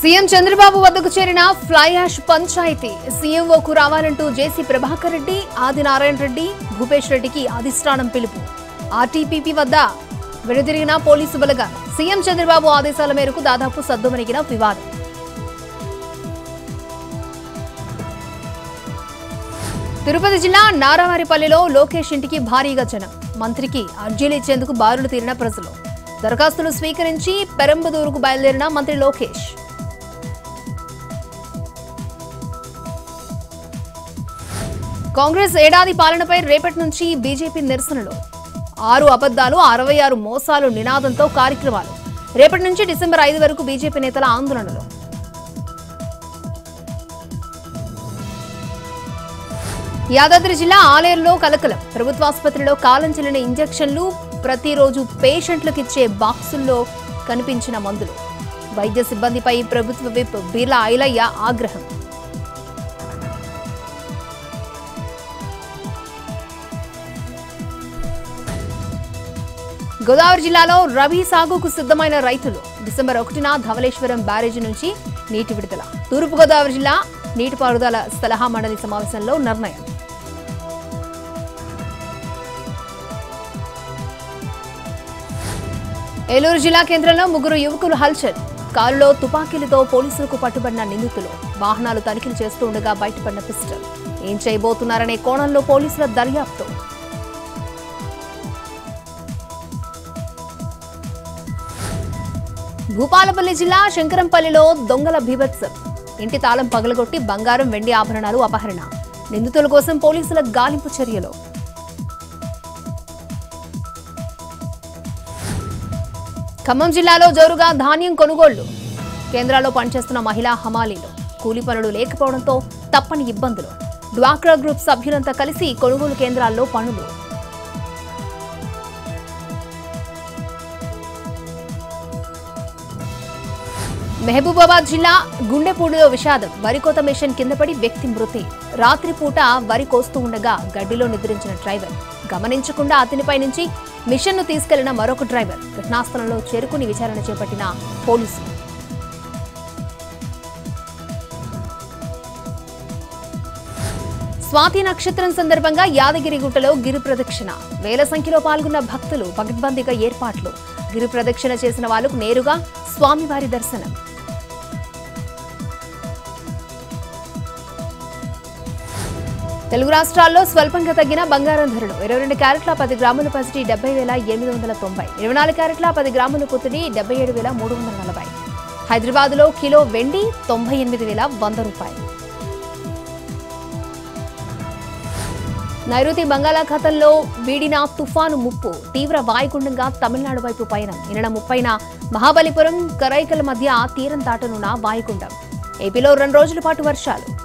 CM Chandrababu వద్దకు చేరిన fly ash పంచాయతీ సీఎంఓకు రావాలంటూ జేసీ ప్రభాకర్ రెడ్డి ఆదినారాయణ రెడ్డి భూపేష్ రెడ్డికి అధిష్టానం పిలుపు ఆర్టీపీపీ వద్ద వెనుదిరిగిన పోలీసు బలగా సీఎం చంద్రబాబు ఆదేశాల మేరకు దాదాపు సద్దుమణిగిన వివాదం తిరుపతి జిల్లా నారావారిపల్లిలో లోకేష్ ఇంటికి భారీగా జనం మంత్రికి అర్జీలు ఇచ్చేందుకు బారులు తీరిన ప్రజలు దరఖాస్తులు స్వీకరించి పెరంబదూరుకు బయలుదేరిన మంత్రి లోకేష్ కాంగ్రెస్ ఏడాది పాలనపై రేపటి నుంచి బీజేపీ నిరసనలు ఆరు అబద్దాలు అరవై ఆరు మోసాలు నినాదంతో కార్యక్రమాలు రేపటి నుంచి డిసెంబర్ ఐదు వరకు బీజేపీ నేతల ఆందోళనలు యాదాద్రి జిల్లా ఆలేరులో కలకలం ప్రభుత్వాసుపత్రిలో కాలం చెల్లిన ఇంజెక్షన్లు ప్రతిరోజు పేషెంట్లకు ఇచ్చే బాక్సుల్లో కనిపించిన మందులు వైద్య సిబ్బందిపై ప్రభుత్వ విప్ బీర్లా ఐలయ్య ఆగ్రహం గోదావరి జిల్లాలో రబీ సాగుకు సిద్ధమైన రైతులు డిసెంబర్ ఒకటిన ధవళేశ్వరం బ్యారేజీ నుంచి నీటి విడుదల తూర్పుగోదావరి జిల్లా నీటిపారుదల సలహా మండలి సమావేశంలో నిర్ణయం ఏలూరు జిల్లా కేంద్రంలో ముగ్గురు యువకులు హల్చల్ కారులో తుపాకీలతో పోలీసులకు పట్టుబడిన నిందితులు వాహనాలు తనిఖీలు చేస్తూ ఉండగా బయటపడిన పిస్టల్ ఏం చేయబోతున్నారనే కోణంలో పోలీసుల దర్యాప్తు భూపాలపల్లి జిల్లా శంకరంపల్లిలో దొంగల బీభత్సం ఇంటి తాళం పగలగొట్టి బంగారం వెండి ఆభరణాలు అపహరణ నిందితుల కోసం పోలీసుల గాలింపు చర్యలు ఖమ్మం జిల్లాలో జోరుగా ధాన్యం కొనుగోళ్లు కేంద్రాల్లో పనిచేస్తున్న మహిళా హమాలీలు కూలి పనులు లేకపోవడంతో తప్పని ఇబ్బందులు డ్వాక్రా గ్రూప్ సభ్యులంతా కలిసి కొనుగోలు కేంద్రాల్లో పనులు మహబూబాబాద్ జిల్లా గుండెపూడిలో విషాదం వరికోత మిషన్ కింద పడి వ్యక్తి మృతి రాత్రిపూట వరి కోస్తూ ఉండగా గడ్డిలో నిద్రించిన డ్రైవర్ గమనించకుండా అతనిపై నుంచి మిషన్ను తీసుకెళ్లిన మరొక డ్రైవర్ ఘటనాస్థలంలో చేరుకుని విచారణ చేపట్టిన పోలీసులు స్వాతి నక్షత్రం సందర్భంగా యాదగిరిగుట్టలో గిరి ప్రదక్షిణ వేల సంఖ్యలో పాల్గొన్న భక్తులు పగడ్బందీగా ఏర్పాట్లు గిరి ప్రదక్షిణ చేసిన వాళ్లకు నేరుగా స్వామివారి దర్శనం తెలుగు రాష్ట్రాల్లో స్వల్పంగా తగ్గిన బంగారం ధరలు ఇరవై రెండు క్యారెట్ల పది గ్రాముల పసిడి డెబ్బై వేల ఎనిమిది వందల తొంభై ఇరవై నాలుగు క్యారెట్ల పది గ్రాముల పుత్తిడి డెబ్బై ఏడు వేల మూడు వందల నలభై హైదరాబాద్లో కిలో వెండి తొంభై ఎనిమిది వేల వంద రూపాయలు నైరుతి బంగాళాఖాతంలో వీడిన తుఫాను ముప్పు తీవ్ర వాయుగుండంగా తమిళనాడు వైపు పయనం ఈ నెల ముప్పైన మహాబలిపురం కరైకల మధ్య తీరం దాటనున్న వాయుగుండం ఏపీలో రెండు రోజుల పాటు వర్షాలు